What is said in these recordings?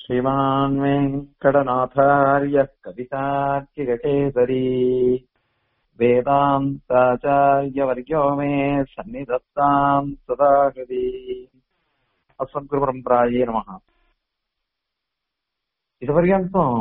श्रीमान् वेङ्कटनाथार्यः कवितार्किककेसरी वेदान्ताचार्यवर्यो मे सन्निधत्ताम् सदा हृदि अस्मद्गुरुपरम्परायै नमः இதுவரைக்கும்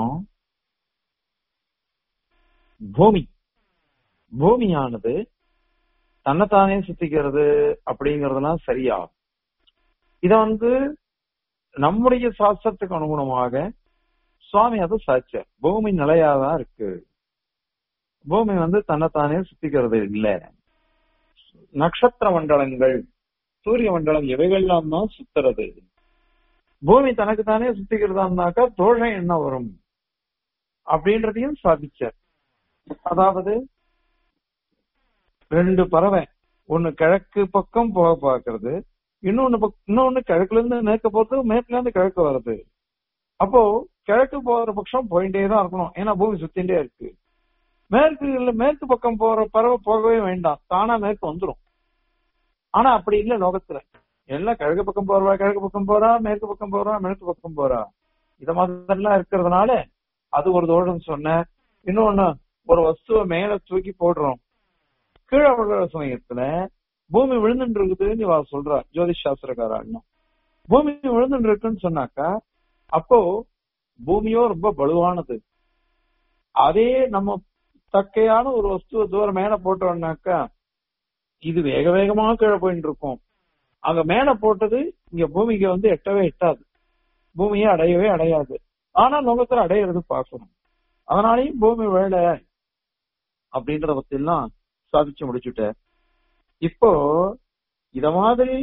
பூமி பூமியானது தன்னைத்தானே சுத்திக்கிறது அப்படிங்கறதெல்லாம் சரியா இத வந்து நம்முடைய சாஸ்திரத்துக்கு அனுகுணமாக சுவாமி அதை சாச்சார் பூமி நிலையாதான் இருக்கு பூமி வந்து தன்னைத்தானே சுத்திக்கிறது இல்ல நட்சத்திர மண்டலங்கள் சூரிய மண்டலம் இவைகள்லாம் தான் சுத்துறது பூமி தனக்கு தானே சுத்திக்கிறதான்னாக்கா தோஷம் என்ன வரும் அப்படின்றதையும் சாதிச்சார் அதாவது ரெண்டு பறவை ஒண்ணு கிழக்கு பக்கம் போக பாக்குறது இன்னொன்னு பக்- இன்னொன்னு கிழக்குல இருந்து மேற்க போறது மேற்குல இருந்து கிழக்கு வருது அப்போ கிழக்கு போற பட்சம் போயிட்டே தான் இருக்கணும் ஏன்னா பூமி சுத்திட்டே இருக்கு மேற்கு இல்ல மேற்கு பக்கம் போற பறவை போகவே வேண்டாம் தானா மேற்கு வந்துரும் ஆனா அப்படி இல்ல லோகத்துல எல்லாம் கிழக்கு பக்கம் போறவா கிழக்கு பக்கம் போறா மேற்கு பக்கம் போறா மேற்கு பக்கம் போறா இத மாதிரிலாம் இருக்கிறதுனால அது ஒரு தோஷம் சொன்ன இன்னொன்னு ஒரு வஸ்துவை மேல தூக்கி போடுறோம் கீழே விழுற சமயத்துல பூமி விழுந்துட்டு இருக்குதுன்னு இவ சொல்றா ஜோதிஷ் சாஸ்திரக்காரா இன்னும் பூமி விழுந்துட்டு இருக்குன்னு சொன்னாக்கா அப்போ பூமியோ ரொம்ப பலுவானது அதே நம்ம தக்கையான ஒரு வஸ்துவை தூரம் மேல போட்டோம்னாக்கா இது வேக வேகமா கீழே போயிட்டு இருக்கும் அங்க மேல போட்டது இங்க பூமிக்கு வந்து எட்டவே எட்டாது பூமியை அடையவே அடையாது ஆனா லோகத்துல அடையிறது பார்க்கணும் அதனாலயும் பூமி வேலை அப்படின்றத பத்தி எல்லாம் சாதிச்சு முடிச்சுட்டேன் இப்போ இத மாதிரி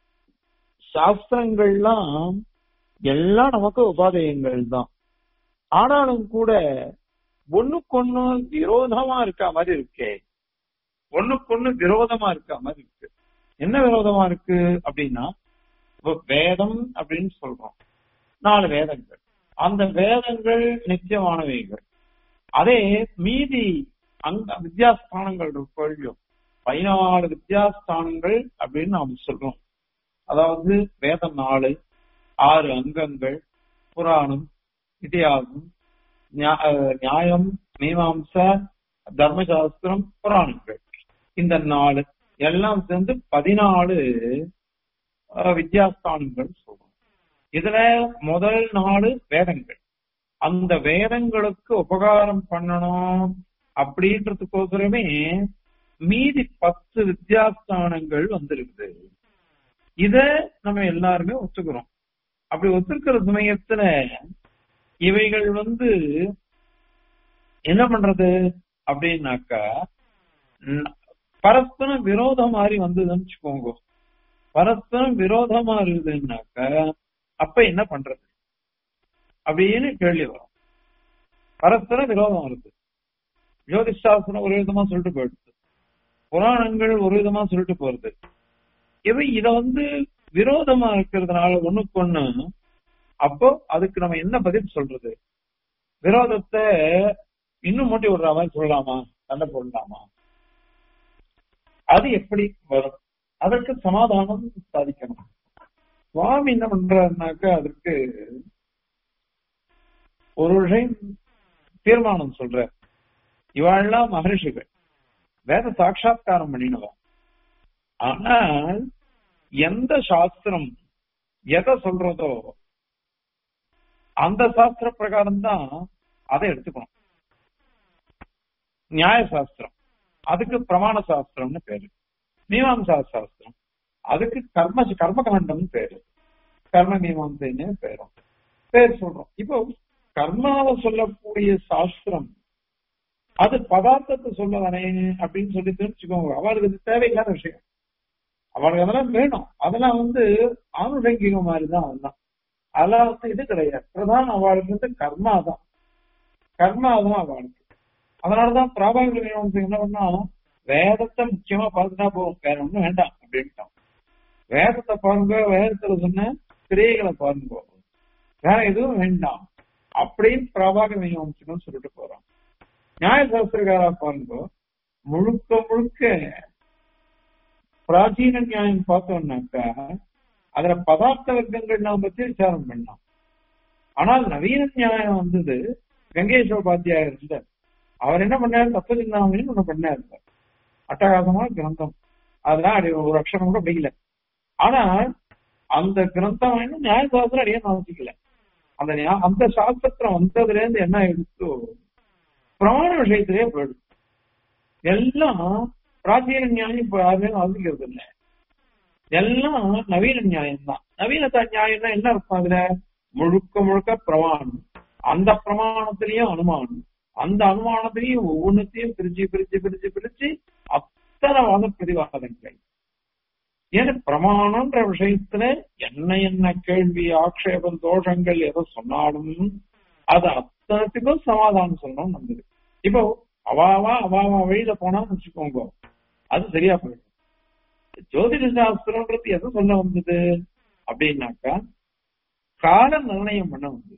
சாஸ்திரங்கள்லாம் எல்லாம் நமக்கு உபாதயங்கள் தான் ஆனாலும் கூட ஒண்ணுக்கொண்ணு விரோதமா இருக்க மாதிரி இருக்கே ஒண்ணுக்கொண்ணு விரோதமா இருக்க மாதிரி இருக்கு என்ன விரோதமா இருக்கு அப்படின்னா இப்ப வேதம் அப்படின்னு சொல்றோம் நாலு வேதங்கள் அந்த வேதங்கள் நித்தியமானவைகள் அதே மீதி அங்க வித்யாஸ்தானங்கள் இருக்கும் பதினாலு வித்யாஸ்தானங்கள் அப்படின்னு நாம சொல்றோம் அதாவது வேதம் நாலு ஆறு அங்கங்கள் புராணம் இதிகாசம் நியா- அஹ் நியாயம் மீமாம்ச தர்மசாஸ்திரம் புராணங்கள் இந்த நாலு எல்லாம் சேர்ந்து பதினாலு அஹ், வித்யாஸ்தானங்கள் சொல்றோம் இதுல முதல் நாலு வேதங்கள் அந்த வேதங்களுக்கு உபகாரம் பண்ணணும் அப்படின்றதுக்கோசரமே மீதி பத்து வித்யாஸ்தானங்கள் வந்திருக்குது இத நம்ம எல்லாருமே ஒத்துக்கிறோம் அப்படி ஒத்துக்கிற சமயத்துல இவைகள் வந்து என்ன பண்றது அப்படின்னாக்கா ம், பரஸ்பரம் விரோதம் மாதிரி வந்ததுன்னு வச்சுக்கோங்க பரஸ்பரம் விரோதமா இருக்குதுன்னாக்கா அப்ப என்ன பண்றது அப்படின்னு கேள்வி வரும் பரஸ்பர விரோதம் வருது ஜோதிஷ் சாஸ்திரம் ஒரு விதமா சொல்லிட்டு போயிடுது புராணங்கள் ஒரு விதமா சொல்லிட்டு போறது இவை இத வந்து விரோதமா இருக்கிறதுனால ஒண்ணுக்கு ஒண்ணு அப்போ அதுக்கு நம்ம என்ன பதில் சொல்றது விரோதத்தை இன்னும் மூட்டி விடுற மாதிரி சொல்லலாமா சண்டை போடலாமா அது எப்படி வரும் அதற்கு சமாதானம் சாதிக்கணும் சுவாமி என்ன பண்றாருனாக்கா அதற்கு ஒரு விஷயம் தீர்மானம் சொல்ற இவாள்லாம் மகரிஷிகள் வேத சாட்சா்காரம் பண்ணினவா ஆனால் எந்த சாஸ்திரம் எதை சொல்றதோ அந்த சாஸ்திர பிரகாரம் தான் அதை எடுத்துக்கணும் நியாய சாஸ்திரம் அதுக்கு பிரமாண சாஸ்திரம்னு பேரு மீமாம்சா சாஸ்திரம் அதுக்கு கர்ம கர்மகாண்டம்னு பேரு கர்ம மீமாம்சைன்னு பேரும் பேர் சொல்றோம் இப்போ கர்மாவை சொல்லக்கூடிய சாஸ்திரம் அது பதார்த்தத்தை சொல்லதானே அப்படின்னு சொல்லி தெரிஞ்சுக்கோங்க அவளுக்கு இது தேவையில்லாத விஷயம் அவளுக்கு அதெல்லாம் வேணும் அதெல்லாம் வந்து ஆணுஷங்கிக மாதிரி தான் அதெல்லாம் அதெல்லாம் வந்து இது கிடையாது பிரதான அவளுக்கு வந்து கர்மா தான் கர்மா தான் அவளுக்கு அதனாலதான் பிராபாக மீமாம்சை என்ன பண்ணா வேதத்தை முக்கியமா பார்த்துட்டா போகும் வேற ஒண்ணும் வேண்டாம் அப்படின்ட்டான் வேதத்தை பாருங்க வேதத்துல சொன்ன கிரியைகளை பாருங்க வேற எதுவும் வேண்டாம் அப்படின்னு பிரபாக மீமாம்சைன்னு சொல்லிட்டு போறான் நியாயசாஸ்திரக்காரா பாருங்க முழுக்க முழுக்க பிராச்சீன நியாயம் பார்த்தோம்னாக்கா அதுல பதார்த்த வர்க்கங்கள் நாம் பத்தி விசாரம் பண்ணோம் ஆனால் நவீன நியாயம் வந்தது வெங்கடேஸ்வரோபாத்தியாயர் இருந்தார் அவர் என்ன பண்ணாரு தத்துவசிந்தாமணின்னு ஒண்ணு பண்ணாரு அட்டகாசமான கிரந்தம் அதெல்லாம் அடி ஒரு அக்ஷரம் கூட படிக்கல ஆனா அந்த கிரந்தம் இன்னும் நியாய சாஸ்திரம் அடியே வாசிக்கல அந்த நியா- அந்த சாஸ்திரம் வந்ததுல இருந்து என்ன எடுத்து பிரமாண விஷயத்திலே போயிடும் எல்லாம் பிராச்சீன நியாயம் இப்ப யாருமே வாசிக்கிறது இல்ல எல்லாம் நவீன நியாயம் தான் நவீன த- நியாயம்னா என்ன அர்த்தம் அதுல முழுக்க முழுக்க பிரமாணம் அந்த பிரமாணத்திலையும் அனுமானம் அந்த அனுமானத்திலையும் ஒவ்வொன்றத்தையும் பிரிச்சு பிரிச்சு பிரிச்சு பிரிச்சு அத்தனை வாத பிரதிவாதங்கள் ஏன்னா பிரமாணம்ன்ற விஷயத்துல என்ன என்ன கேள்வி ஆக்ஷேபம் தோஷங்கள் எதை சொன்னாலும் அது அத்தனத்துக்கும் சமாதானம் சொல்லணும் வந்தது இப்போ அவாவா அவாவா வழியில போனான்னு வச்சுக்கோங்க அது சரியா போயிடும் ஜோதிட சாஸ்திரம்ன்றது எதை சொல்ல வந்தது அப்படின்னாக்கா கால நிர்ணயம் பண்ண வந்தது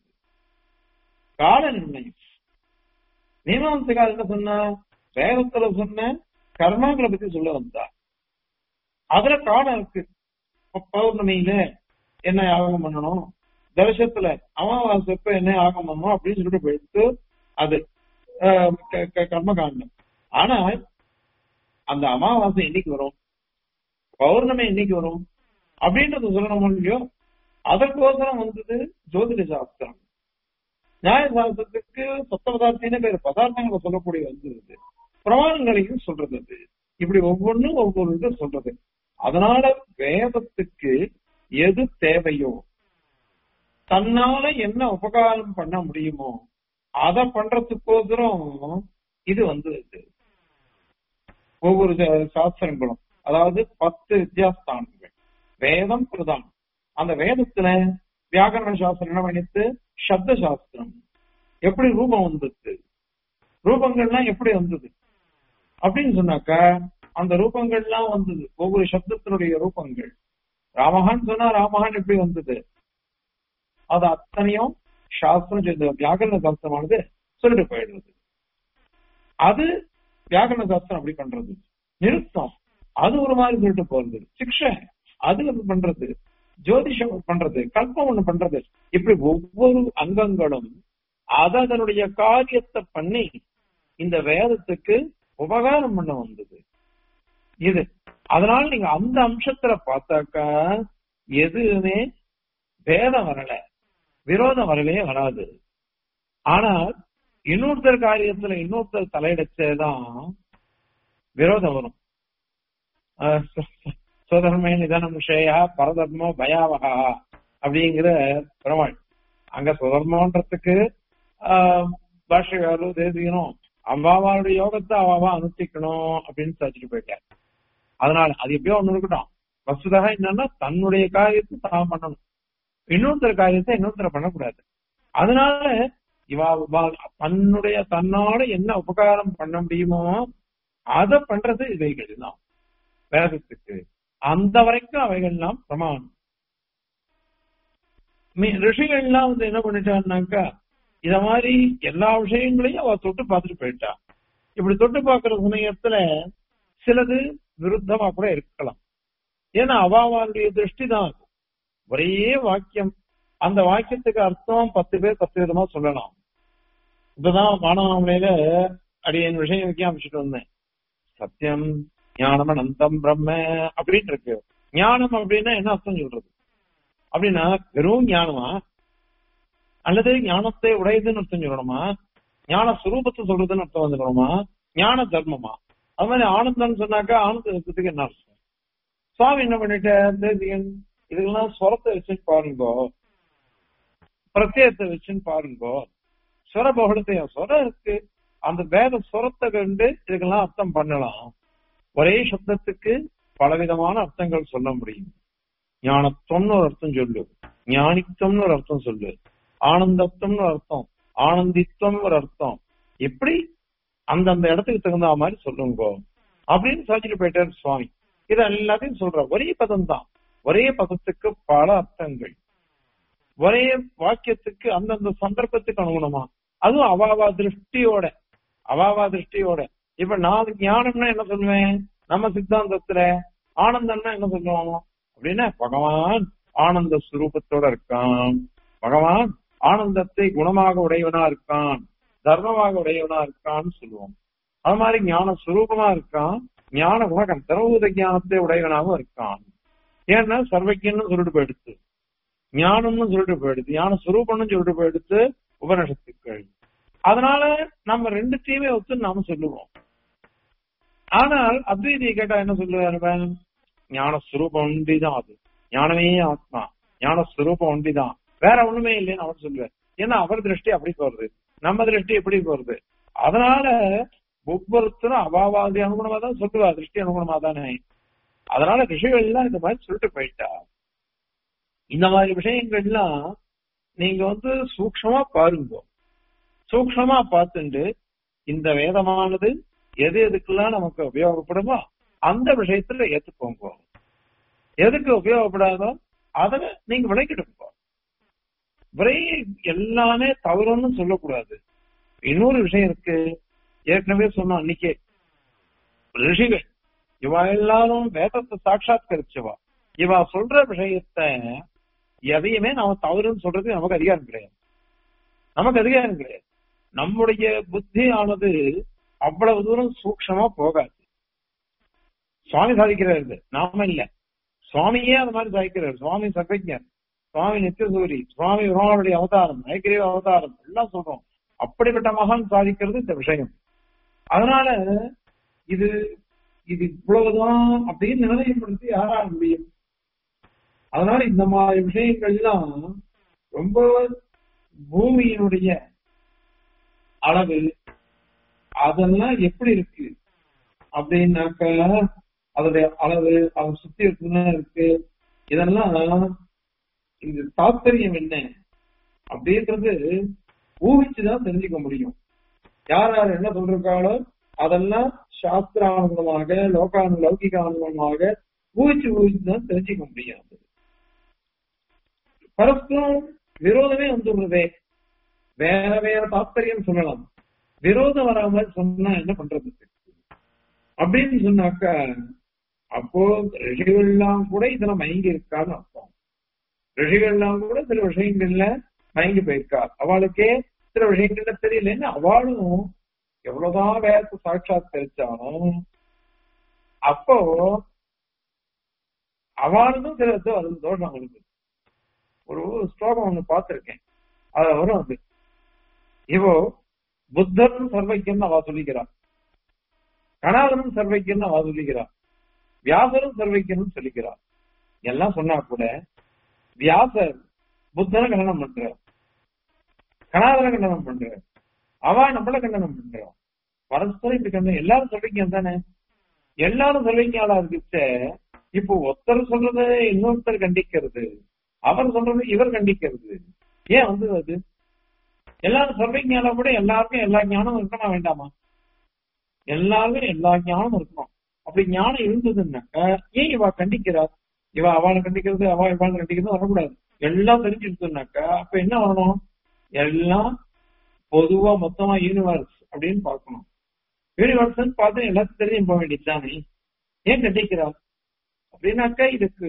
கால நிர்ணயம் மீமாம்சகால் என்ன சொன்னா வேதத்துல சொன்ன கர்மாக்களை பத்தி சொல்ல வந்தா அதுல காலம் இருக்கு இப்ப பௌர்ணமியில என்ன யாகம் பண்ணணும் தரிசத்துல அமாவாசைப்ப என்ன யாகம் பண்ணணும் அப்படின்னு சொல்லிட்டு போயிட்டு அது ஆஹ், க- க- கர்மகாண்டம் ஆனா அந்த அமாவாசை என்னைக்கு வரும் பௌர்ணமி என்னைக்கு வரும் அப்படின்றது சொல்லணும் இல்லையோ அதற்கோசரம் வந்தது ஜோதிட சாஸ்திரம் நியாய சாஸ்திரத்துக்கு சத்த பதார்த்தின்னு பேர் பதார்த்தங்களை சொல்லக்கூடிய வந்தது பிரமாணங்களையும் சொல்றது அது இப்படி ஒவ்வொன்றும் ஒவ்வொரு இது சொல்றது அதனால வேதத்துக்கு எது தேவையோ தன்னால என்ன உபகாரம் பண்ண முடியுமோ அதை பண்றதுக்கோசரம் இது வந்து ஒவ்வொரு சா- சாஸ்திரங்களும் அதாவது பத்து வித்யாஸ்தானங்கள் வேதம் பிரதானம் அந்த வேதத்துல வியாகரண சாஸ்திரம் என்ன பண்ணிட்டு சப்த சாஸ்திரம் எப்படி ரூபம் வந்தது ரூபங்கள்லாம் எப்படி வந்தது அப்படின்னு சொன்னாக்கா அந்த ரூபங்கள்லாம் வந்தது ஒவ்வொரு சப்தத்தினுடைய ரூபங்கள் ராமகான் சொன்னா ராமகான் எப்படி வந்தது அது அத்தனையும் சாஸ்திரம் இந்த வியாகரண சாஸ்திரமானது சொல்லிட்டு போயிடுறது அது வியாகரண சாஸ்திரம் அப்படி பண்றது நிறுத்தம் அது ஒரு மாதிரி சொல்லிட்டு போறது சிக்ஷை அது ஒண்ணு பண்றது ஜோதிஷம் பண்றது கல்பம் ஒண்ணு பண்றது இப்படி ஒவ்வொரு அங்கங்களும் அது அதனுடைய காரியத்தை பண்ணி இந்த வேதத்துக்கு உபகாரம் பண்ண வந்தது இது அதனால நீங்க அந்த அம்சத்துல பார்த்தாக்கா எதுவுமே வேதம் வரல விரோதம் வரவே வராது ஆனால் இன்னொருத்தர் காரியத்துல இன்னொருத்தர் தலையிடச்சேதான் விரோதம் வரும் அஹ் சுதர்மே நிதனம் விஷயா பரதர்மோ பயாவகா அப்படிங்கிற பெருமாள் அங்க சுதர்மன்றதுக்கு ஆஹ் பாஷகாரும் தேசிக்கணும் அவ்வாவாருடைய யோகத்தை அவாவா அனுஷ்டிக்கணும் அப்படின்னு சாதிச்சுட்டு போயிட்டார் அதனால அது எப்படியோ ஒண்ணு இருக்கட்டும் வசுதாக என்னன்னா தன்னுடைய காரியத்தை தான் பண்ணணும் இன்னொருத்தர் காரியத்தை இன்னொருத்தர் பண்ணக்கூடாது அதனால இவா இவா- தன்னுடைய தன்னால என்ன உபகாரம் பண்ண முடியுமோ அதை பண்றது இவைகள் தான் வேதத்துக்கு அந்த வரைக்கும் அவைகள்லாம் பிரமாணம் மீ- ரிஷிகள்லாம் வந்து என்ன பண்ணிட்டான்னாக்கா இத மாதிரி எல்லா விஷயங்களையும் அவ தொட்டு பார்த்துட்டு போயிட்டா இப்படி தொட்டு பார்க்கிற சமயத்துல சிலது விருத்தமா கூட இருக்கலாம் ஏன்னா அவாவாளுடைய திருஷ்டி தான் அது. ஒரே வாக்கியம் அந்த வாக்கியத்துக்கு அர்த்தம் பத்து பேர் பத்து விதமா சொல்லலாம் இப்பதான் மாணவமனையில அடியன் விஷயம் வைக்க அமைச்சிட்டு வந்தேன் சத்தியம் ஞானம் அனந்தம் பிரம்ம அப்படின்னு இருக்கு ஞானம் அப்படின்னா என்ன அர்த்தம் சொல்றது அப்படின்னா வெறும் ஞானமா அல்லது ஞானத்தை உடையதுன்னு அர்த்தம் சொல்லணுமா ஞான சுரூபத்தை சொல்றதுன்னு அர்த்தம் வந்துக்கணுமா ஞான தர்மமா அது மாதிரி ஆனந்தம்னு சொன்னாக்கா ஆனந்த தத்துவத்துக்கு என்ன அர்த்தம் சுவாமி என்ன பண்ணிட்டார் தேசிகன் இதுக்கெல்லாம் ஸ்வரத்தை வச்சுன்னு பாருங்கோ பிரத்யத்தை வச்சுன்னு பாருங்கோ ஸ்வர பகுடத்தை ஸ்வரம் இருக்கு அந்த வேத ஸ்வரத்தை கண்டு இதுக்கெல்லாம் அர்த்தம் பண்ணலாம் ஒரே சப்தத்துக்கு பலவிதமான அர்த்தங்கள் சொல்ல முடியும் ஞானத்துவம்னு ஒரு அர்த்தம் சொல்லு ஞானித்துவம்னு ஒரு அர்த்தம் சொல்லு ஆனந்தத்துவம்னு ஒரு அர்த்தம் ஆனந்தித்துவம் ஒரு அர்த்தம் எப்படி அந்தந்த இடத்துக்கு தகுந்த மாதிரி சொல்லுங்க அப்படின்னு சாதிச்சுட்டு போயிட்டார் சுவாமி இது எல்லாத்தையும் சொல்ற ஒரே பதம் தான் ஒரே பதத்துக்கு பல அர்த்தங்கள் ஒரே வாக்கியத்துக்கு அந்தந்த சந்தர்ப்பத்துக்கு அனுகுணமா அதுவும் அவாவா திருஷ்டியோட அவாவா திருஷ்டியோட இப்ப நான் ஞானம்னா என்ன சொல்லுவேன் நம்ம சித்தாந்தத்துல ஆனந்தம்னா என்ன சொல்லுவோம் அப்படின்னா பகவான் ஆனந்த சுரூபத்தோட இருக்கான் பகவான் ஆனந்தத்தை குணமாக உடையவனா இருக்கான் தர்மமாக உடையவனா இருக்கான்னு சொல்லுவோம் அது மாதிரி ஞான சுரூபமா இருக்கான் ஞான குணகம் திரவூத ஞானத்தை உடையவனாகவும் இருக்கான் ஏன்னா சர்வக்கியன்னு சொல்லிட்டு போயிடுத்து ஞானம்னு சொல்லிட்டு போயிடுது ஞான சுரூபம்னு சொல்லிட்டு போயிடுத்து உபனிஷத்துக்கள் அதனால நம்ம ரெண்டுத்தையுமே ஒத்து நாம சொல்லுவோம் ஆனால் அத்வைதியை கேட்டா என்ன சொல்லுவாரு ஞான சுரூபம் ஒன்றிதான் அது ஞானமே ஆத்மா ஞான சுரூபம் ஒன்றிதான் வேற ஒண்ணுமே இல்லைன்னு அவர் சொல்லுவார் ஏன்னா அவர் திருஷ்டி அப்படி போறது நம்ம திருஷ்டி எப்படி போறது அதனால ஒவ்வொருத்தரும் அபாவாதி அனுகுணமா தான் சொல்லுவா திருஷ்டி அனுகுணமா தானே அதனால ரிஷிகள் எல்லாம் இந்த மாதிரி சொல்லிட்டு போயிட்டா இந்த மாதிரி விஷயங்கள்லாம் நீங்க வந்து சூக்ஷமா பாருங்க சூக்ஷமா பார்த்துட்டு இந்த வேதமானது எது எதுக்கெல்லாம் நமக்கு உபயோகப்படுமோ அந்த விஷயத்துல ஏத்துக்கோங்க எதுக்கு உபயோகப்படாதோ அதை நீங்க விளக்கிடுங்க விரை எல்லாமே தவறுன்னு சொல்லக்கூடாது இன்னொரு விஷயம் இருக்கு ஏற்கனவே சொன்னோம் அன்னைக்கே ரிஷிகள் இவா எல்லாரும் வேதத்தை சாட்சாத்கரிச்சவா இவா சொல்ற விஷயத்த எதையுமே நாம தவறுன்னு சொல்றது நமக்கு அதிகாரம் கிடையாது நமக்கு அதிகாரம் கிடையாது நம்முடைய புத்தி ஆனது அவ்வளவு தூரம் சூக்ஷமா போகாது சுவாமி சாதிக்கிறாரு நாம இல்ல சுவாமியே அது மாதிரி சாதிக்கிறார் சுவாமி சர்வஜர் சுவாமி நித்தியசூரி சுவாமி உருவானுடைய அவதாரம் ஐக்கிரிய அவதாரம் எல்லாம் சொல்றோம் அப்படிப்பட்ட மகான் சாதிக்கிறது இந்த விஷயம் அதனால இது இது இவ்வளவுதான் அப்படின்னு நிர்ணயப்படுத்தி யாரால முடியும் அதனால இந்த மாதிரி விஷயங்கள்லாம் ரொம்ப பூமியினுடைய அளவு அதெல்லாம் எப்படி இருக்கு அப்படின்னாக்க அதோடைய அளவு அதை சுத்தி இருக்குன்னா இருக்கு இதெல்லாம் இது தாத்பரியம் என்ன அப்படின்றது ஊகிச்சுதான் தெரிஞ்சுக்க முடியும் யார் யார் என்ன சொல்றாங்களோ அதெல்லாம் சாஸ்திரானுகமாக லோகானு லௌகிகானுகமாக ஊகிச்சு ஊகிச்சுதான் தெரிஞ்சுக்க முடியாது பரஸ்பரம் விரோதமே வந்துடுறதே வேற வேற தாத்பரியம் சொல்லலாம் விரோதம் வராமல் சொன்னா என்ன பண்றது அப்படின்னு சொன்னாக்க அப்போ ரிஷிகள்லாம் கூட இதுல மயங்கி இருக்கான்னு அர்த்தம் ரிஷிகள்லாம் கூட சில விஷயங்கள்ல மயங்கி போயிருக்கா அவளுக்கே சில விஷயங்கள்ல தெரியலன்னு அவளும் எவ்வளவுதான் வேதத்தை சாட்சாத் தெரிச்சாலும் அப்போ அவளுக்கும் சில வருது தோஷம் வருது ஒரு ஸ்லோகம் ஒண்ணு பார்த்திருக்கேன் அது வரும் அது இவோ புத்தரும் சர்வைக்கியம் அவ சொல்லிக்கிறார் கணாதனும் சர்வைக்கியம் அவ சொல்லிக்கிறார் வியாசரும் சர்வைக்கியம் சொல்லிக்கிறார் எல்லாம் சொன்னா கூட வியாசர் புத்தனை கண்டனம் பண்றார் கணாதன கண்டனம் பண்றார் அவ நம்மள கண்டனம் பண்றோம் பரஸ்பரம் இப்படி கண்டனம் எல்லாரும் சொல்றீங்க தானே எல்லாரும் சொல்றீங்க ஆளா இருந்துச்ச இப்போ ஒருத்தர் சொல்றது இன்னொருத்தர் கண்டிக்கிறது அவர் சொல்றது இவர் கண்டிக்கிறது ஏன் வந்து அது எல்லாரும் சொல்றீங்க கூட எல்லாருக்கும் எல்லா ஞானமும் இருக்கணும் வேண்டாமா எல்லாருக்கும் எல்லா ஞானமும் இருக்கணும் அப்படி ஞானம் இருந்ததுன்னாக்க ஏன் இவா கண்டிக்கிறார் இவ அவளை கண்டிக்கிறது அவ இவாளை கண்டிக்கிறது வரக்கூடாது எல்லாம் தெரிஞ்சிருச்சுனாக்கா அப்ப என்ன வரணும் எல்லாம் பொதுவா மொத்தமா யூனிவர்ஸ் அப்படின்னு பார்க்கணும் யூனிவர்ஸ் பார்த்து எல்லாத்தையும் தெரிஞ்சு போக வேண்டியதுதானே ஏன் கண்டிக்கிறார் அப்படின்னாக்கா இதுக்கு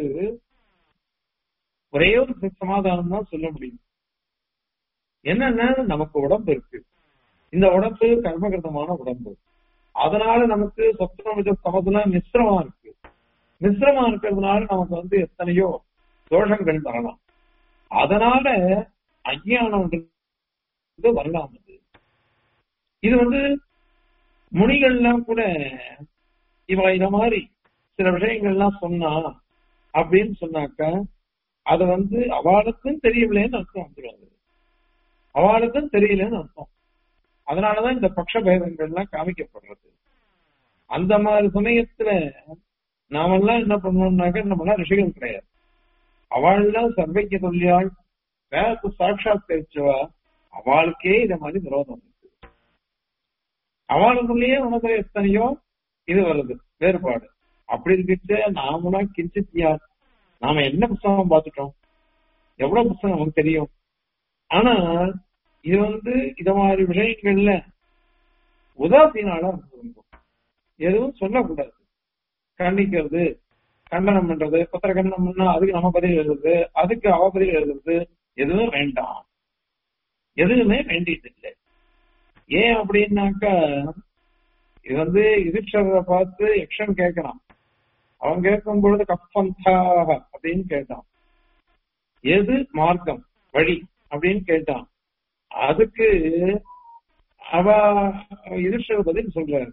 ஒரே ஒரு சமாதானம் தான் சொல்ல முடியும் என்னன்னா நமக்கு உடம்பு இருக்கு இந்த உடம்பு கர்மகிருதமான உடம்பு அதனால நமக்கு சப்தமித சமதுல மிஸ்ரமா இருக்கு மிஸ்ரமா இருக்கிறதுனால நமக்கு வந்து எத்தனையோ தோஷங்கள் வரலாம் அதனால அஜ்ஞானம் வரலாம் அது இது வந்து முனிகள்லாம் கூட இவ இத மாதிரி சில விஷயங்கள்லாம் சொன்னா அப்படின்னு சொன்னாக்க அது வந்து அவளுக்கும் தெரியவில்லைன்னு அர்த்தம் வந்துடும் அவளுக்கும் தெரியலன்னு அர்த்தம் அதனாலதான் இந்த பட்ச பேதங்கள்லாம் காமிக்கப்படுறது அந்த மாதிரி சமயத்துல நாமெல்லாம் என்ன பண்ணோம்னாக்க நம்மளாம் ரிஷிகள் கிடையாது அவள்லாம் சர்வைக்க தொல்லியாள் வேதத்தை சாட்சாத் தெரிச்சவா அவளுக்கே இத மாதிரி விரோதம் இருக்கு அவளுக்குள்ளேயே உனக்கு எத்தனையோ இது வருது வேறுபாடு அப்படி இருக்கிட்டு நாமளும் கிஞ்சித் யார் நாம என்ன புத்தகம் பார்த்துட்டோம் எவ்வளவு புத்தகம் நமக்கு தெரியும் ஆனா இது வந்து இத மாதிரி விஷயங்கள்ல உதாசீனால இருக்கும் எதுவும் சொல்லக்கூடாது கண்டிக்கிறது கண்டனம் பண்றது பத்திர கண்டனம் பண்ணா அதுக்கு நம்ம பதில் எழுதுறது அதுக்கு அவ பதில் எழுதுறது எதுவும் வேண்டாம் எதுவுமே வேண்டியது இல்லை ஏன் அப்படின்னாக்கா இது வந்து யுதிஷ்டரை பார்த்து யக்ஷன் கேட்கிறான் அவன் கேட்கும் பொழுது கப்பந்தாக அப்படின்னு கேட்டான் எது மார்க்கம் வழி அப்படின்னு கேட்டான் அதுக்கு அவ யுதிஷ்டர் பதில் சொல்றாரு